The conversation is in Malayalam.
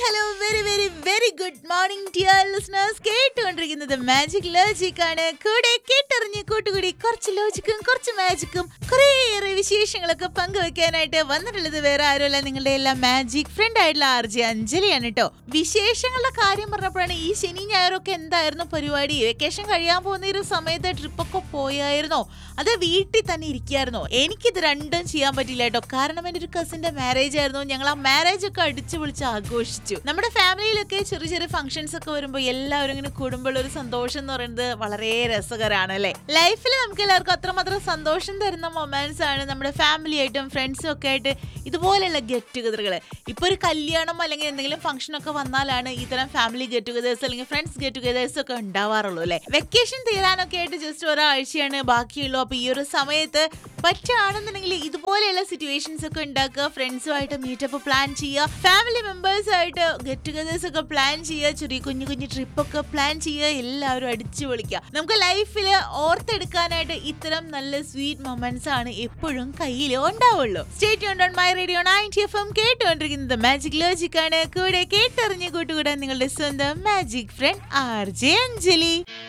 hello very very very good morning dear listeners കേട്ടുകൊണ്ടിരിക്കുന്നത് മാജിക് ലോജിക് ആണ് കൂടെ കേട്ടറിഞ്ഞ് കൂട്ടുകൂടി കുറച്ച് ലോജിക്കും കുറച്ച് മാജിക്കും കുറേയേറെ വിശേഷങ്ങളൊക്കെ പങ്കുവെക്കാനായിട്ട് വന്നിട്ടുള്ളത് വേറെ ആരുമല്ല നിങ്ങളുടെ എല്ലാം മാജിക് ഫ്രണ്ട് ആയിട്ടുള്ള ആർ ജെ അഞ്ജലിയാണ് കേട്ടോ വിശേഷങ്ങളുടെ കാര്യം പറഞ്ഞപ്പോഴാണ് ഈ ശനി ഞായറൊക്കെ എന്തായിരുന്നു പരിപാടി വെക്കേഷൻ കഴിയാൻ പോകുന്ന ഈ ഒരു സമയത്ത് ട്രിപ്പൊക്കെ പോയായിരുന്നോ അത് വീട്ടിൽ തന്നെ ഇരിക്കായിരുന്നോ എനിക്കിത് രണ്ടും ചെയ്യാൻ പറ്റില്ല കേട്ടോ കാരണം എൻ്റെ ഒരു കസിന്റെ മാരേജ് ആയിരുന്നു ഞങ്ങൾ ആ മാരേജ് ഒക്കെ അടിച്ചു പൊളിച്ച് ആഘോഷിച്ചു നമ്മുടെ ഫാമിലിയിലൊക്കെ ചെറിയ ചെറിയ ഫംഗ്ഷൻസ് ഒക്കെ വരുമ്പോൾ എല്ലാവരും ഇങ്ങനെ കൂടുമ്പോൾ ഒരു സന്തോഷം എന്ന് പറയുന്നത് വളരെ രസകരമാണ് അല്ലേ ലൈഫിൽ നമുക്ക് എല്ലാവർക്കും അത്രമാത്രം സന്തോഷം തരുന്ന മൊമെന്റ്സ് ആണ് നമ്മുടെ ഫാമിലി ആയിട്ടും ഫ്രണ്ട്സും ഒക്കെ ആയിട്ട് ഇതുപോലെയുള്ള ഗെറ്റ് ടുഗദറുകൾ ഇപ്പൊ ഒരു കല്യാണം അല്ലെങ്കിൽ എന്തെങ്കിലും ഫംഗ്ഷൻ ഒക്കെ വന്നാലാണ് ഇത്തരം ഫാമിലി ഗെറ്റ് ടുഗദേഴ്സ് അല്ലെങ്കിൽ ഫ്രണ്ട്സ് ഗെറ്റ് ടുഗദേഴ്സ് ഒക്കെ ഉണ്ടാവാറുള്ളൂ അല്ലേ വെക്കേഷൻ തീരാനൊക്കെ ആയിട്ട് ജസ്റ്റ് ഒരാഴ്ചയാണ് ബാക്കിയുള്ളൂ അപ്പൊ ഈ ഒരു സമയത്ത് പറ്റുകയാണെന്നുണ്ടെങ്കിൽ ഇതുപോലെയുള്ള സിറ്റുവേഷൻസ് ഒക്കെ ഉണ്ടാക്കുക ഫ്രണ്ട്സുമായിട്ട് മീറ്റപ്പ് പ്ലാൻ ചെയ്യുക ഫാമിലി മെമ്പേഴ്സ് ആയിട്ട് ഗെറ്റ് ടുഗദേഴ്സ് ഒക്കെ പ്ലാൻ ചെയ്യുക ചെറിയ കുഞ്ഞു കുഞ്ഞു ട്രിപ്പ് ഒക്കെ പ്ലാൻ ചെയ്യുക എല്ലാവരും അടിച്ചു പൊളിക്കുക നമുക്ക് ലൈഫിൽ ഓർത്തെടുക്കാനായിട്ട് ഇത്തരം നല്ല സ്വീറ്റ് മൊമെന്റ്സ് ആണ് എപ്പോഴും കയ്യിൽ ഉണ്ടാവുള്ളൂ സ്റ്റേറ്റ് ഓൺ my radio ninety F M കേട്ടുകൊണ്ടിരിക്കുന്നത് മാജിക് ലോജിക് ആണ് കൂടെ കേട്ടറിഞ്ഞ് കൂട്ടുകൂടാൻ നിങ്ങളുടെ സ്വന്തം magic friend R J Anjali